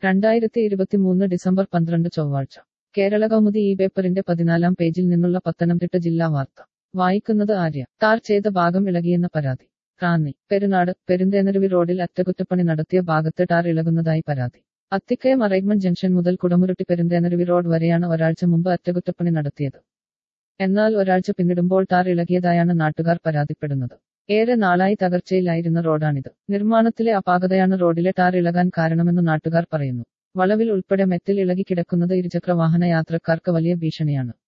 രണ്ടായിരത്തി ഇരുപത്തിമൂന്ന് ഡിസംബർ പന്ത്രണ്ട് ചൊവ്വാഴ്ച കേരള കൗമുദി ഈ പേപ്പറിന്റെ പതിനാലാം പേജിൽ നിന്നുള്ള പത്തനംതിട്ട ജില്ലാ വാർത്ത വായിക്കുന്നത് ആര്യ ടാർ ചെയ്ത ഭാഗം ഇളകിയെന്ന പരാതി റാന്നി പെരുനാട് പെരുന്തേനരുവി റോഡിൽ അറ്റകുറ്റപ്പണി നടത്തിയ ഭാഗത്ത് ടാർ ഇളകുന്നതായി പരാതി അത്തിക്കയം അറൈഗ്മന്റ് ജംഗ്ഷൻ മുതൽ കുടമുരുട്ടി പെരുന്തേനരുവി റോഡ് വരെയാണ് ഒരാഴ്ച മുമ്പ് അറ്റകുറ്റപ്പണി നടത്തിയത് എന്നാൽ ഒരാഴ്ച പിന്നിടുമ്പോൾ ടാർ ഇളകിയതായാണ് നാട്ടുകാർ പരാതിപ്പെടുന്നത് ഏറെ നാളായി തകർച്ചയിലായിരുന്ന റോഡാണിത് നിർമ്മാണത്തിലെ അപാകതയാണ് റോഡിലെ ടാർ ഇളകാൻ കാരണമെന്ന് നാട്ടുകാർ പറയുന്നു വളവിൽ ഉൾപ്പെടെ മെത്തിൽ ഇളകി കിടക്കുന്നത് ഇരുചക്ര വാഹന യാത്രക്കാർക്ക് വലിയ ഭീഷണിയാണ്